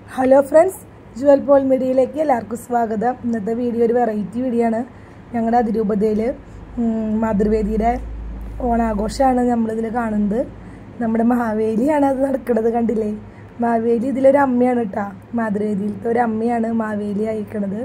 Hello friends Jual Paul മീഡിയയിലേക്ക് എല്ലാവർക്കും സ്വാഗതം ഇന്നത്തെ വീഡിയോ ഒരു വെറൈറ്റി വീഡിയോ ആണ് ഞങ്ങളുടെ അതിരൂപതയിൽ മാതൃവേദിയുടെ ഓണാഘോഷമാണ് നമ്മളിതിൽ കാണുന്നത് നമ്മുടെ മാവേലിയാണ് അത് നടക്കുന്നത് കണ്ടില്ലേ മാവേലി ഇതിലൊരു അമ്മയാണ് കേട്ടോ മാതൃവേദിയിലത്തെ ഒരു അമ്മയാണ് മാവേലി അയക്കണത്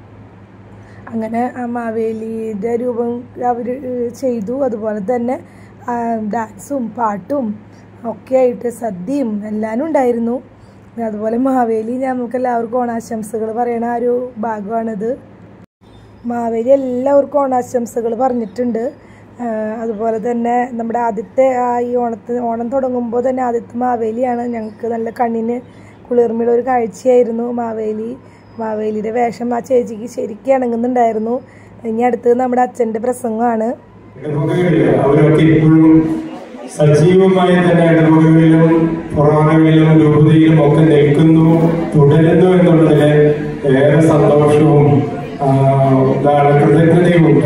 അങ്ങനെ ആ മാവേലിയുടെ രൂപം അവർ ചെയ്തു അതുപോലെ തന്നെ ആ, ഡാൻസും പാട്ടും ഒക്കെ ആയിട്ട് സദ്യയും എല്ലാനും ഉണ്ടായിരുന്നു അതുപോലെ മാവേലി നമുക്ക് എല്ലാവർക്കും ഓണാശംസകൾ പറയണ ആ ഒരു ഭാഗമാണിത് മാവേലി എല്ലാവർക്കും ഓണാശംസകൾ പറഞ്ഞിട്ടുണ്ട് ആ, അതുപോലെ തന്നെ നമ്മുടെ ആദ്യത്തെ ആ ഈ ഓണത്തിന് ഓണം തുടങ്ങുമ്പോൾ തന്നെ ആദ്യത്തെ മാവേലിയാണ് ഞങ്ങൾക്ക് നല്ല കണ്ണിന് കുളിർമയുള്ള ഒരു കാഴ്ചയായിരുന്നു മാവേലി മാവേലിയുടെ വേഷം ആ ചേച്ചിക്ക് ശരിക്കും ഇണങ്ങുന്നുണ്ടായിരുന്നു ഇനി അടുത്തത് നമ്മുടെ അച്ഛൻ്റെ പ്രസംഗമാണ് ഇടവകകളിൽ അവരൊക്കെ ഇപ്പോഴും സജീവമായി തന്നെ ഇടവകകളിലും പുറകളിലും രൂപതയിലും ഒക്കെ നിൽക്കുന്നു തുടരുന്നു എന്നുള്ളതിൽ ഏറെ സന്തോഷവും ആ, എന്താണ് കൃതജ്ഞതയുമുണ്ട്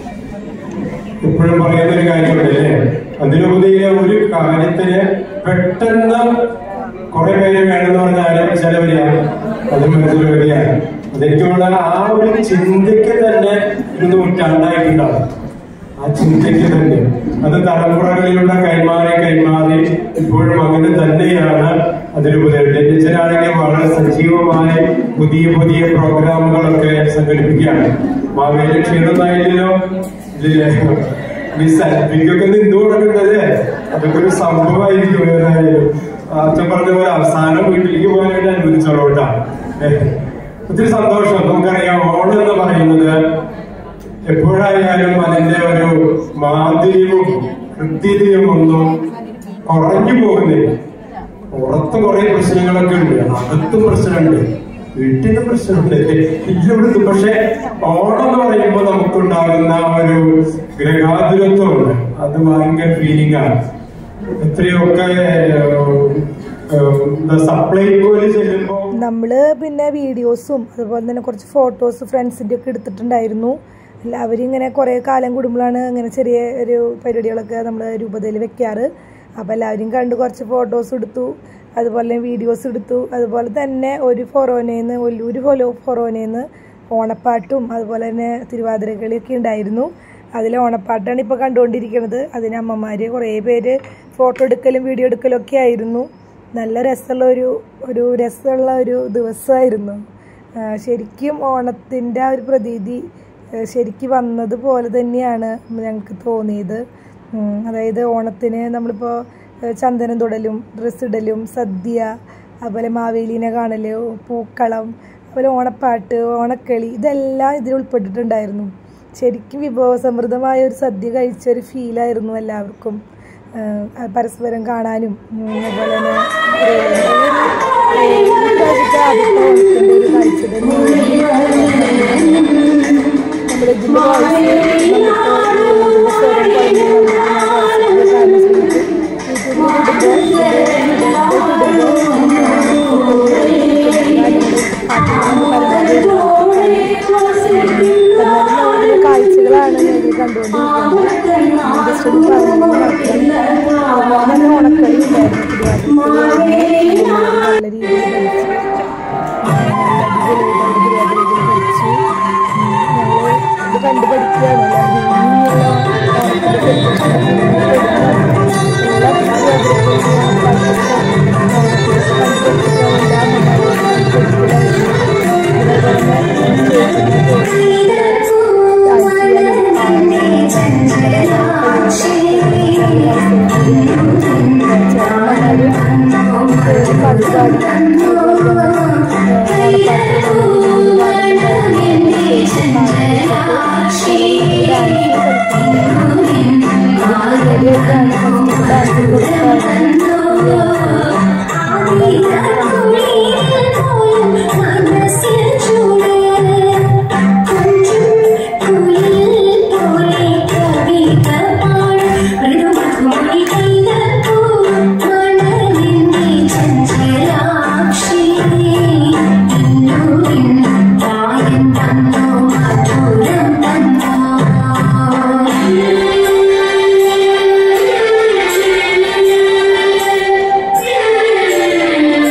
എപ്പോഴും പറയുന്ന ഒരു കാര്യമുണ്ടല്ലേ അതിരൂപതയിലെ ഒരു കാര്യത്തിന് പെട്ടെന്ന് കുറെ പേര് വേണമെന്ന് പറഞ്ഞാൽ ചിലവരിക അത് മനസ്സിലാവുകയാണ് അതെനിക്കുള്ള ആ ഒരു ചിന്തയ്ക്ക് തന്നെ ഒരു നൂറ്റാണ്ടായിട്ടുണ്ടാവും ആ ചിന്തയ്ക്ക് തന്നെ അത് തലമുറകളിലൂടെ കൈമാറി കൈമാറി ഇപ്പോഴും അങ്ങനെ തന്നെയാണ് അതിരൂപതയുടെ ടീച്ചറാണെങ്കിൽ വളരെ സജീവമായി പുതിയ പുതിയ പ്രോഗ്രാമുകളൊക്കെ സംഘടിപ്പിക്കുകയാണ് മാവേലി ക്ഷീണമായില്ലല്ലോ ഇല്ലേ? ഈ സെൽഫിക്കൊക്കെ നിന്നു കൊടുക്കുന്നത് അതൊക്കെ ഒരു സംഭവമായിരിക്കും ഏതായാലും അച്ഛൻ പറഞ്ഞ പോലെ അവസാനം വീട്ടിലേക്ക് പോകാനായിട്ട് അനുവദിച്ചോളൂ കേട്ടോ ഒത്തിരി സന്തോഷം നമുക്കറിയാം ഓണം എന്ന് പറയുന്നത് എപ്പോഴായാലും അതിന്റെ ഒരു മാധുര്യവും കൃത്യതയും ഒന്നും കുറഞ്ഞു പോകുന്നില്ല പുറത്ത് കുറെ പ്രശ്നങ്ങളൊക്കെ ഉണ്ട് അകത്തും പ്രശ്നമുണ്ട് വീട്ടിലും പ്രശ്നമുണ്ട് ഇല്ലവിടുത്തും പക്ഷെ ഓണം എന്ന് പറയുമ്പോൾ നമുക്കുണ്ടാകുന്ന ആ ഒരു ഗ്രഹാതുരത്വമുണ്ട് അത് ഭയങ്കര ഫീലിംഗ് ആണ് എത്രയൊക്കെ സപ്ലൈക്കോയിൽ ചെല്ലുമ്പോ നമ്മൾ പിന്നെ വീഡിയോസും അതുപോലെ തന്നെ കുറച്ച് ഫോട്ടോസ് ഫ്രണ്ട്സിൻ്റെ ഒക്കെ എടുത്തിട്ടുണ്ടായിരുന്നു എല്ലാവരും ഇങ്ങനെ കുറേ കാലം കൂടുമ്പോഴാണ് ഇങ്ങനെ ചെറിയ ഒരു പരിപാടികളൊക്കെ നമ്മൾ രൂപതയിൽ വെക്കാറ് അപ്പോൾ എല്ലാവരും കണ്ട് കുറച്ച് ഫോട്ടോസ് എടുത്തു അതുപോലെ വീഡിയോസ് എടുത്തു അതുപോലെ തന്നെ ഒരു ഫൊറോനേന്ന് ഒരു ഫോലോ ഫൊറോനേന്ന് ഓണപ്പാട്ടും അതുപോലെ തന്നെ തിരുവാതിരക്കളിയൊക്കെ ഉണ്ടായിരുന്നു അതിൽ ഓണപ്പാട്ടാണ് ഇപ്പോൾ കണ്ടുകൊണ്ടിരിക്കുന്നത് അതിന് അമ്മമാർ കുറേ പേര് ഫോട്ടോ എടുക്കലും വീഡിയോ എടുക്കലും ഒക്കെ ആയിരുന്നു നല്ല രസമുള്ള ഒരു ഒരു രസമുള്ള ഒരു ദിവസമായിരുന്നു ആ, ശരിക്കും ഓണത്തിൻ്റെ ആ ഒരു പ്രതീതി ആ, ശരിക്കും വന്നതുപോലെ തന്നെയാണ് ഞങ്ങൾക്ക് തോന്നിയത് ഉം, അതായത് ഓണത്തിന് നമ്മളിപ്പോൾ ആ, ചന്ദനം തൊടലും ഡ്രസ്സ് ഇടലും സദ്യ അതുപോലെ മാവേലീനെ കാണല് പൂക്കളം അതുപോലെ ഓണപ്പാട്ട് ഓണക്കളി ഇതെല്ലാം ഇതിൽ ഉൾപ്പെട്ടിട്ടുണ്ടായിരുന്നു ശരിക്കും വിഭവസമൃദ്ധമായ ഒരു സദ്യ കഴിച്ച ഒരു ഫീലായിരുന്നു എല്ലാവർക്കും ആ, പരസ്പരം കാണാനും ഉം, അതുപോലെ തന്നെ ഒരു- ഒരു- ഈ പ്രാവശ്യത്തെ ആദ്യത്തെ ഓണത്തിൻ്റെ ഒരു കാഴ്ച തന്നെയായിരുന്നു നമ്മുടെ ഇതിൻ്റെ വോയിസ് നമുക്ക് സ്വരം പറഞ്ഞ് നമുക്ക് ആ voice ഒക്കെ കാണാൻ യൂട്യൂബിൽ കാഴ്ചകളാണ് ഞങ്ങൾ കണ്ടുകൊണ്ടിരിക്കുന്നത് ജസ്റ്റ് ഒന്ന് പറഞ്ഞു മാത്രം നല്ല ഓണക്കളി ഉണ്ടായിരുന്നു തിരുവാതിരക്കളി നല്ല രീതിയിൽ കളിച്ചു അടിപൊളിയായിട്ട് കളിച്ചു ഞങ്ങൾ ഇത് കണ്ടു പഠിക്കുകയാണ് Thank you.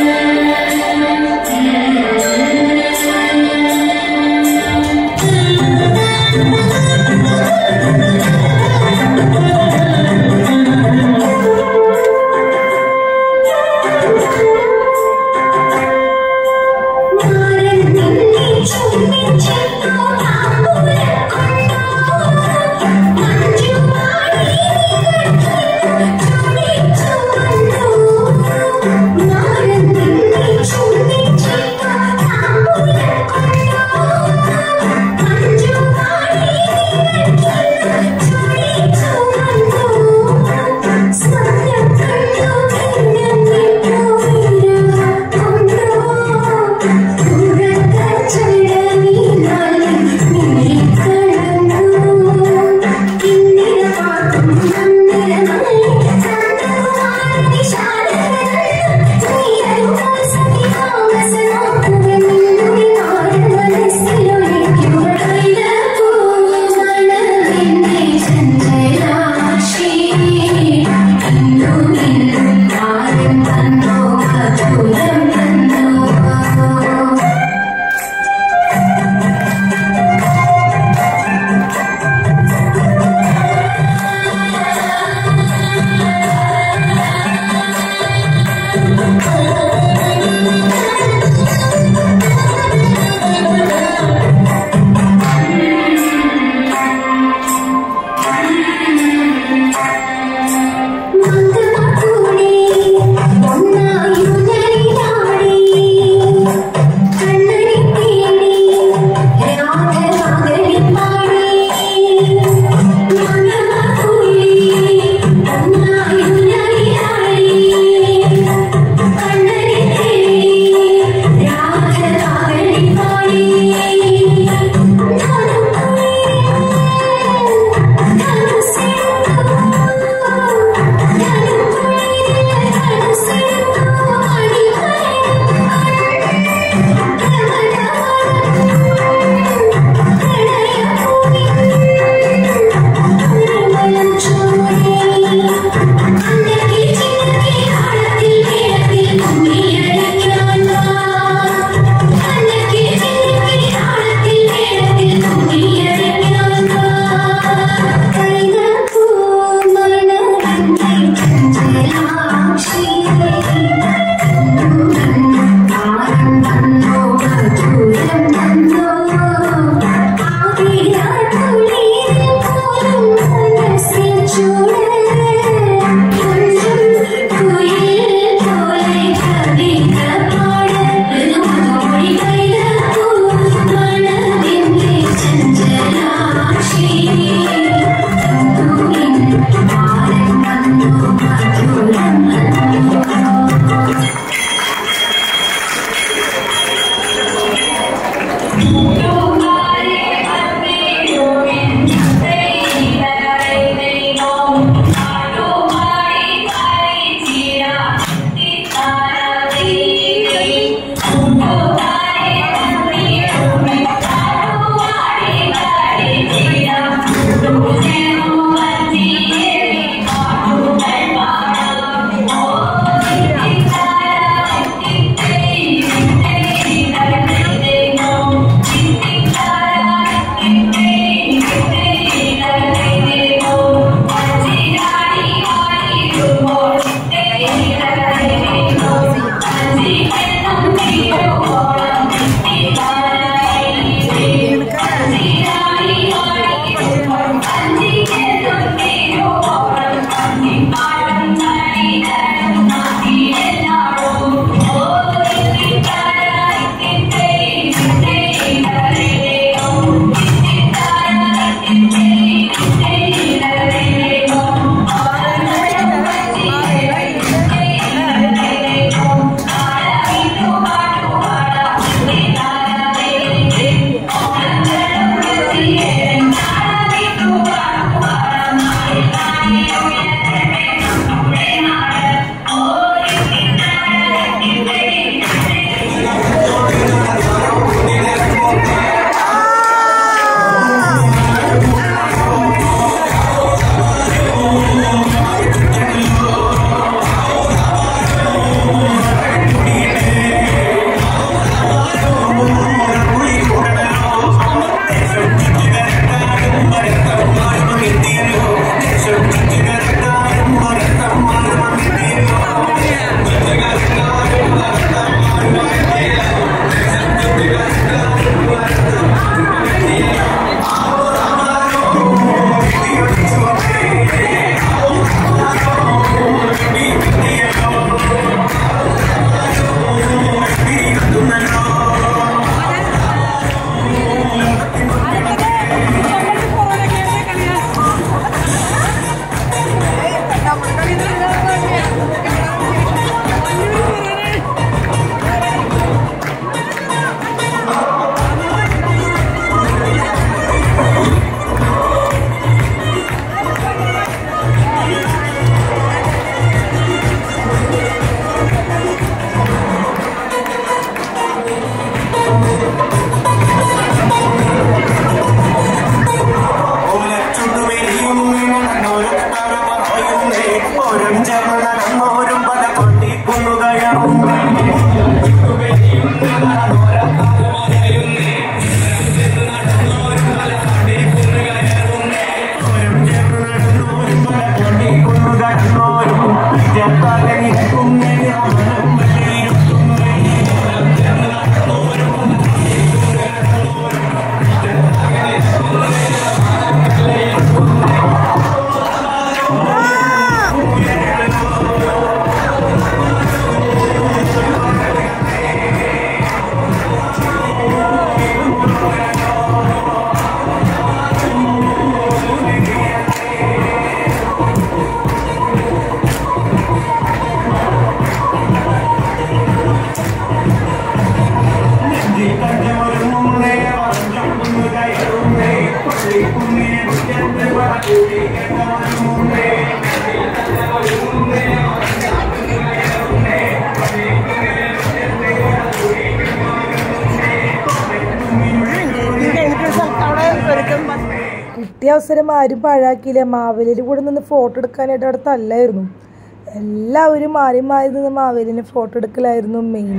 അവസരം ആരും പാഴാക്കിയില്ല മാവേലിയുടെ കൂടെ നിന്ന് ഫോട്ടോ എടുക്കാനായിട്ട് അവിടെ തല്ലായിരുന്നു എല്ലാവരും മാറി മാറി നിന്ന് മാവേലിനെ ഫോട്ടോ എടുക്കലായിരുന്നു മെയിൻ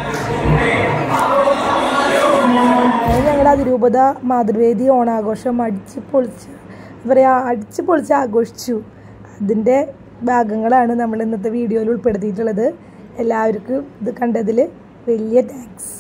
അങ്ങനെ ഞങ്ങളുടെ അതിരൂപത മാതൃവേദി ഓണാഘോഷം അടിച്ച് പൊളിച്ച് എന്താ പറയുക അടിച്ച് പൊളിച്ച് ആഘോഷിച്ചു അതിൻ്റെ ഭാഗങ്ങളാണ് നമ്മൾ ഇന്നത്തെ വീഡിയോയിൽ ഉൾപ്പെടുത്തിയിട്ടുള്ളത് എല്ലാവർക്കും ഇത് കണ്ടതിൽ വലിയ താങ്ക്സ്